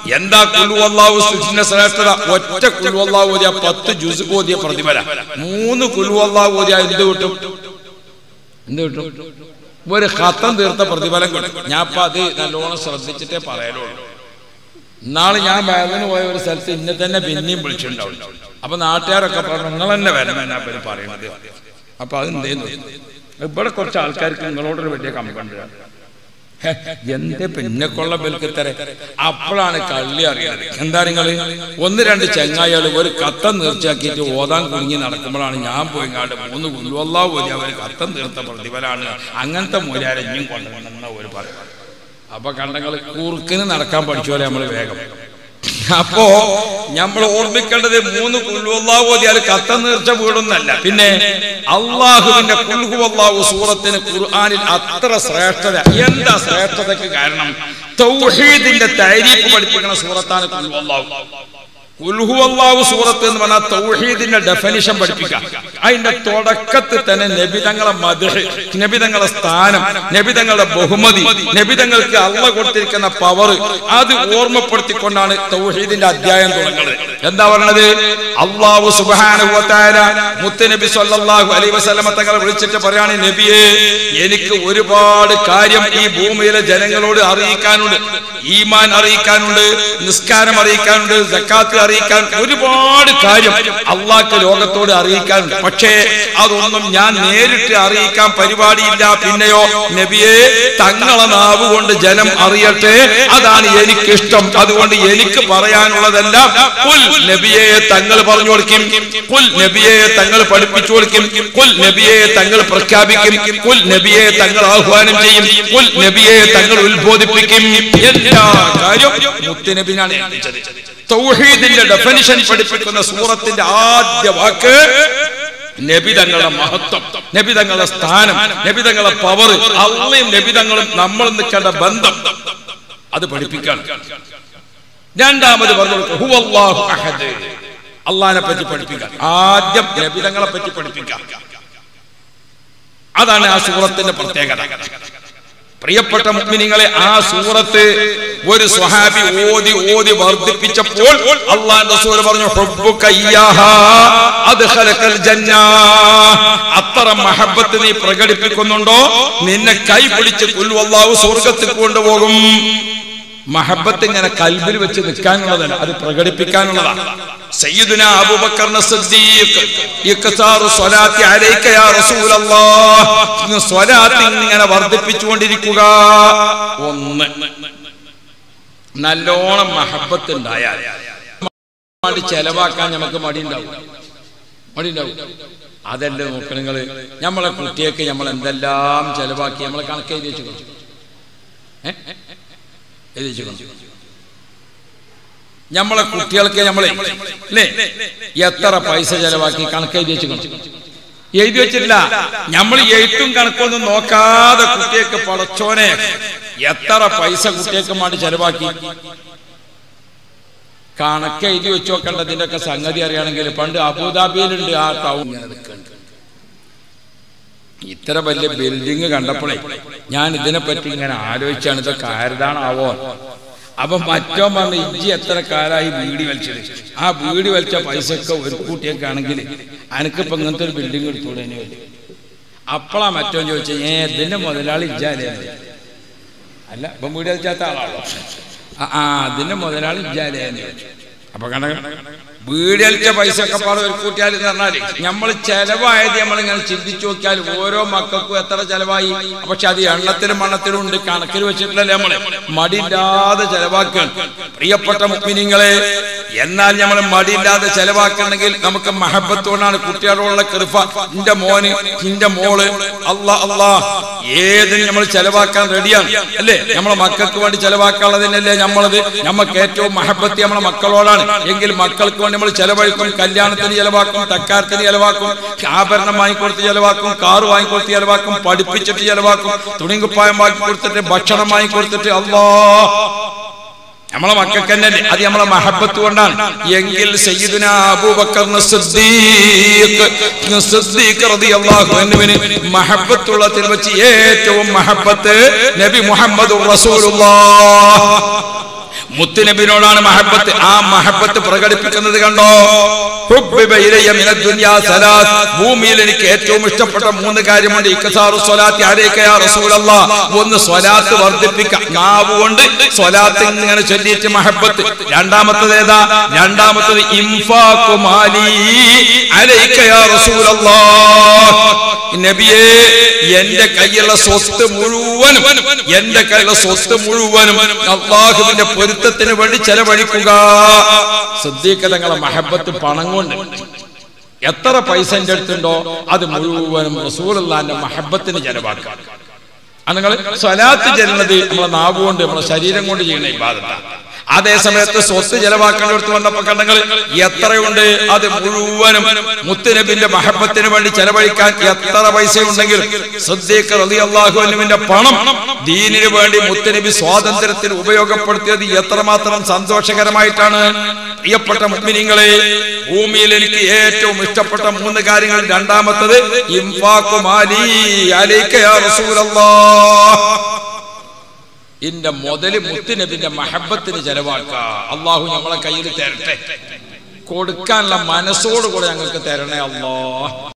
എന്താ കുലുവല്ലാഹു സുജിന്റെ ശ്രേഷ്ഠത ഒറ്റ കുലുവല്ലാഹു ഓതിയ പത്ത് ജുസ് ഓതിയ പ്രതിഫല മൂന്ന് കുലുവല്ലാഹു ഓതിയ എന്ത് കിട്ടും എന്ത് കിട്ടും ഒരു ഖത്തം തീർത്ത പ്രതിഫലം കിട്ടും ഞാൻ അപ്പൊ അത് നല്ലോണം ശ്രദ്ധിച്ചിട്ടേ പറയലുള്ളൂ നാളെ ഞാൻ ബാങ്കിന് പോയ ഒരു സ്ഥലത്ത് ഇന്നെ തന്നെ പിന്നെയും വിളിച്ചിട്ടുണ്ടാവും അപ്പൊ നാട്ടുകാരൊക്കെ പറഞ്ഞു നിങ്ങൾ തന്നെ വരണം എന്നാ പേര് പറയണത് അപ്പൊ അത് എന്തേന്നു ഇവിടെ കുറച്ച് ആൾക്കാർക്ക് നിങ്ങളോടൊരു വലിയ കമ്പണ്ട് എന്റെ പിന്നെ കൊള്ള ബൽക്കത്തരെ അപ്പോഴാണ് കള്ളി അറിയുന്നത് എന്താ നിങ്ങൾ ഒന്ന് രണ്ട് ചെങ്ങായികൾ ഒരു കത്തം തീർച്ചയാക്കിയിട്ട് ഓതാൻ കുടുങ്ങി നടക്കുമ്പോഴാണ് ഞാൻ പോയി കാണ്ട് മൂന്ന് കുല്ലുവല്ലാ പോയി അവർ കത്തം തീർത്ത പ്രതിഫലാണ് അങ്ങനത്തെ മൂലാരഞ്ഞും കൊണ്ടുവന്നെന്ന ഒരു പറയും അപ്പൊ കണ്ടങ്ങൾ കുറുക്കിന് നടക്കാൻ പഠിച്ചോലെ നമ്മൾ വേഗം അപ്പോ നമ്മൾ ഓർമ്മിക്കേണ്ടത് മൂന്ന് കുൽഹുവല്ലാഹു ഓതിയാൽ കത്ത നീർച്ച വീടുന്നല്ല പിന്നെ അള്ളാഹുവിന്റെ കുൽഹുവല്ലാഹു സൂറത്തിന് ഖുർആനിൽ അത്ര ശ്രേഷ്ഠത എന്താ ശ്രേഷ്ഠതയ്ക്ക് കാരണം തൗഹീദിന്റെ തൈരീഫ് പഠിപ്പിക്കുന്ന സൂറത്താണ് കുൽഹുവല്ലാഹു ഉൽഹുവല്ലാഹു സൂറത്ത് എന്ന് പറഞ്ഞാൽ തൗഹീദിന്റെ ഡെഫിനിഷൻ പഠിപ്പിക്കുക അതിന്റെ തുടക്കത്തിൽ തന്നെ നബിതങ്ങളെ മധുഹ് നബിതങ്ങളെ സ്ഥാനം നബിതങ്ങളുടെ ബഹുമതി നബിതങ്ങൾക്ക് അള്ള കൊടുത്തിരിക്കുന്ന പവർ അത് ഓർമ്മപ്പെടുത്തിക്കൊണ്ടാണ് തൗഹീദിന്റെ അധ്യായം തുടങ്ങുന്നത് എന്താ പറയണത് അള്ളാഹു സുബാനുവത്തായ മുത്തുനബി സല്ലല്ലാഹു അലൈഹി വസല്ലമ തങ്ങളെ വിളിച്ചിട്ട് പറയാണ് നബിയെ എനിക്ക് ഒരുപാട് കാര്യം ഈ ഭൂമിയിലെ ജനങ്ങളോട് അറിയിക്കാനുണ്ട് ഈമാൻ അറിയിക്കാനുണ്ട് നിസ്കാരം അറിയിക്കാനുണ്ട് സക്കാത്ത് അറിയിക്കാൻ ഒരുപാട് കാര്യം അള്ളാഹ്ക്ക് ലോകത്തോട് അറിയിക്കാനുണ്ട് പക്ഷേ അതൊന്നും ഞാൻ നേരിട്ട് അറിയിക്കാൻ പരിപാടിയില്ല പിന്നെയോ നബിയെ തങ്ങളെ നാവ് കൊണ്ട് ജനം അറിയട്ടെ അതാണ് എനിക്കിഷ്ടം അതുകൊണ്ട് എനിക്ക് പറയാനുള്ളതെല്ലാം കുൽ നബിയെ തങ്ങൾ പറഞ്ഞു കൊടുക്കും കുൽ നബിയെ തങ്ങൾ പഠിപ്പിച്ചു കൊടുക്കും കുൽ നബിയെ തങ്ങൾ പ്രഖ്യാപിക്കും കുൽ നബിയെ തങ്ങൾ ആഹ്വാനം ചെയ്യും കുൽ നബിയെ തങ്ങൾ ഉത്ബോധിപ്പിക്കും എല്ലാ കാര്യം മുത്തുനബിനാണ് ഏൽപ്പിച്ചത് തൗഹീദിന്റെ ഡെഫിനിഷൻ പഠിപ്പിക്കുന്ന സൂറത്തിന്റെ ആദ്യ വാക്ക് നബിതങ്ങളുടെ മഹത്വം നബിതങ്ങളുടെ സ്ഥാനം നബിതങ്ങളുടെ പവർ അള്ളയും നബിതങ്ങളും നമ്മൾ നിൽക്കേണ്ട ബന്ധം അത് പഠിപ്പിക്കാണ് രണ്ടാമത് പറഞ്ഞു കൊടുക്കുക ഹുവല്ലാഹു അഹദ് അള്ളാഹിനെ പറ്റി പഠിപ്പിക്കാം ആദ്യം നബിതങ്ങളെ പറ്റി പഠിപ്പിക്കാം അതാണ് ആ സൂറത്തിന്റെ പ്രത്യേകത പ്രിയപ്പെട്ട മുഗ്മിനിങ്ങളെ ആ സൂറത്ത് ഒരു സ്വഹാബി ഓതി ഓതി വർദ്ധിപ്പിച്ചപ്പോൾ അള്ളാഹ് റസൂൽ പറഞ്ഞു ഹുബ്ബുക ഇയ്യാഹാ അദ്ഖലകൽ ജന്ന അത്ര മഹബ്ബത്ത് നീ പ്രകടിപ്പിക്കുന്നുണ്ടോ നിന്നെ കൈ പിടിച്ച് കുല്ലു അല്ലാഹു സ്വർഗ്ഗത്തിൽ കൊണ്ടുപോകും മഹബത്ത് ഇങ്ങനെ കൽബിൽ വെച്ച് നിൽക്കാനുള്ളതല്ല അത് പ്രകടിപ്പിക്കാനുള്ളതാണ് സയ്യിദുന അബൂബക്കർ സിദ്ദീഖ് ഇക്താറു സ്വലാത്തി അലൈക യാ റസൂലല്ലാഹ് സ്വലാത്ത് ഇങ്ങനെ വർദ്ധിപ്പിച്ചുകൊണ്ടിരിക്കുക ഒന്ന് നല്ലോണം മഹബത്ത് ഉണ്ടായാൽ മടി ചെലവാക്കാൻ നമുക്ക് മടി ഉണ്ടാവും മടി ഉണ്ടാവും അതല്ല നോക്കണം നിങ്ങള് നമ്മളെ കുട്ടിയൊക്കെ നമ്മൾ എന്തെല്ലാം ചെലവാക്കി നമ്മളെ കണക്ക് എഴുതി വെച്ചു ഏഹ് എഴുതി വെച്ചു നമ്മളെ കുട്ടികൾക്ക് നമ്മളെ അല്ലേ എത്ര പൈസ ചെലവാക്കി കണക്ക് എഴുതി വെച്ചു എഴുതി വെച്ചിട്ടില്ല നമ്മൾ എഴുത്തും കണക്കൊന്നും നോക്കാതെ കുട്ടിയൊക്കെ പടച്ചോനെ എത്ര പൈസ കുട്ടിയൊക്കെ വേണ്ടി ചെലവാക്കി കണക്ക് എഴുതി വെച്ച് നോക്കേണ്ടതിന്റെ ഒക്കെ സംഗതി അറിയണമെങ്കിൽ പണ്ട് അബുദാബിയിലുണ്ട് ആ ടൗൺ ഇങ്ങനെ നിൽക്കുന്നുണ്ട് ഇത്ര വലിയ ബിൽഡിങ് കണ്ടപ്പോഴേ ഞാൻ ഇതിനെപ്പറ്റി ഇങ്ങനെ ആലോചിച്ചാണ് ഇതൊക്കെ ആരുതാണാവോ അപ്പൊ മറ്റോ പറഞ്ഞ ഇജ്ജി എത്ര കാലമായി വീടി വലിച്ചത് ആ വീടി വലിച്ച പൈസയൊക്കെ ഒരു കൂട്ടിയൊക്കെ ആണെങ്കിൽ അനക്കിപ്പോ ഇങ്ങനത്തെ ഒരു ബിൽഡിംഗ് എടുത്തൂടെ അപ്പോഴാ മറ്റോ ചോദിച്ചത് ഏ ഇതിന്റെ മുതലാളി ഇജ്ജാലേ അല്ല ഇപ്പം വീട് വലിച്ചാത്ത ആളാണോ ആ ആ അതിന്റെ മുതലാളി ഇജ്ജാലേ എന്ന് ചോദിച്ചു അപ്പൊ കണ്ട വീടലിച്ച പൈസ ഒക്കെ പാടെ ഒരു കൂട്ടിയാൽ എന്ന് പറഞ്ഞാല് നമ്മൾ ചെലവായത് നമ്മൾ ഇങ്ങനെ ചിന്തിച്ചു നോക്കിയാൽ ഓരോ മക്കൾക്കും എത്ര ചെലവായി പക്ഷെ അത് എണ്ണത്തിലും മണ്ണത്തിലും ഉണ്ട് കണക്കിൽ വെച്ചിട്ടില്ലല്ലേ നമ്മള് മടിയില്ലാതെ ചെലവാക്കുകയാണ് പ്രിയപ്പെട്ട മുഗ്മിനിങ്ങളെ എന്നാൽ നമ്മൾ മടിയില്ലാതെ ചെലവാക്കണമെങ്കിൽ നമുക്ക് മഹബത്ത് കൊണ്ടാണ് കുട്ടികളോടുള്ള കൃപ നിന്റെ മോന് നിന്റെ മോള് അല്ലാ അല്ലാ ഏതിന് നമ്മൾ ചെലവാക്കാൻ റെഡിയാണ് അല്ലേ നമ്മളെ മക്കൾക്ക് വേണ്ടി ചെലവാക്കാനുള്ളതിനല്ലേ നമ്മളത് നമുക്ക് ഏറ്റവും മഹബത്ത് നമ്മളെ മക്കളോടാണ് എങ്കിൽ മക്കൾക്ക് വേണ്ടി നമ്മൾ ചെലവഴിക്കും കല്യാണത്തിന് ചെലവാക്കും തക്കാരത്തിന് ചെലവാക്കും ആഭരണം വാങ്ങിക്കൊടുത്ത് ചെലവാക്കും കാറ് വാങ്ങിക്കൊടുത്ത് ചെലവാക്കും പഠിപ്പിച്ചിട്ട് ചെലവാക്കും തുണിങ്കുപ്പായം വാങ്ങി കൊടുത്തിട്ട് ഭക്ഷണം വാങ്ങിക്കൊടുത്തിട്ട് അല്ലാ നമ്മളെ മക്കൾക്ക് തന്നെ അത് നമ്മളെ മഹബത്ത് കൊണ്ടാണ് എങ്കിൽ സയ്യിദുന അബൂബക്കർ സിദ്ദീഖ് സിദ്ദീഖ് റളിയല്ലാഹു അൻഹുവിന് മഹബത്തുള്ളതിൽ വെച്ച് ഏറ്റവും മഹബത്ത് നബി മുഹമ്മദ് റസൂലുള്ളാഹ് മുത്തുനബിനോടാണ് മഹബത്ത് ആ മഹബത്ത് പ്രകടിപ്പിക്കുന്നത് കണ്ടോ ഹുബ്ബിബ ഇലയ്യ മിന ദുനിയാ സലാസ്. ഭൂമിയിൽ എനിക്ക് ഏറ്റവും ഇഷ്ടപ്പെട്ട മൂന്ന് കാര്യമുണ്ട് ഇക്കസാറു സ്വലാത്തി അലൈക യാ റസൂലല്ലാ ഒന്ന് സ്വലാത്ത് വർദ്ധിപ്പിക്കാം നാവ് കൊണ്ട് സ്വലാത്ത് ഇങ്ങനെ ചൊല്ലിയിട്ട് മഹബത്ത് രണ്ടാമത്തത് ഏതാ രണ്ടാമത്തത് ഇൻഫാഖു മാലി അലൈക യാ റസൂലല്ലാ നബിയേ എന്റെ കയ്യിലുള്ള സ്വത്ത് മുഴുവനും എന്റെ കയ്യിലുള്ള സ്വത്ത് മുഴുവനും അള്ളാഹുവിന്റെ പൊരുത്തത്തിന് വേണ്ടി ചെലവഴിക്കുക ശ്രദ്ധിക്കലങ്ങളെ മഹബത്ത് പണം കൊണ്ട് എത്ര പൈസ എന്റെ അടുത്തുണ്ടോ അത് മുഴുവനും റസൂലുള്ളാന്റെ മഹബത്തിന് ചെലവാക്കുക അത് നിങ്ങൾ സ്വലാത്ത് ചെല്ലുന്നത് നമ്മളെ നാവ് കൊണ്ട് നമ്മളെ ശരീരം കൊണ്ട് ചെയ്യുന്ന ഇബാദത്താണ് അതേ സമയത്ത് സ്വത്ത് ചെലവാക്കേണ്ടടുത്ത് വന്നപ്പോ കണ്ടങ്ങൾ എത്രയുണ്ട് അത് മുഴുവനും മുത്തുനബിന്റെ മഹബത്തിന് വേണ്ടി ചെലവഴിക്കാൻ എത്ര പൈസ ഉണ്ടെങ്കിൽ സദ്ദീഖ് റളിയല്ലാഹു അൻഹുവിന്റെ പണം ദീനിനു വേണ്ടി മുത്തുനബി സ്വാതന്ത്ര്യത്തിന് ഉപയോഗപ്പെടുത്തിയത് എത്രമാത്രം സന്തോഷകരമായിട്ടാണ് പ്രിയപ്പെട്ട മുഅ്മിനീങ്ങളെ ഭൂമിയിൽ എനിക്ക് ഏറ്റവും ഇഷ്ടപ്പെട്ട മൂന്ന് കാര്യങ്ങൾ രണ്ടാമത്തത് ഇൻഫാഖു മാലി അലൈക യാ റസൂലല്ലാഹ് ഇന്റെ മുതല് മുത്തുനബിന്റെ മഹബത്തിന് ചെലവാക്കുക അള്ളാഹു നമ്മളെ കയ്യിൽ തരട്ടെ കൊടുക്കാനുള്ള മനസ്സോടുകൂടെ ഞങ്ങൾക്ക് തരണേ അല്ലാ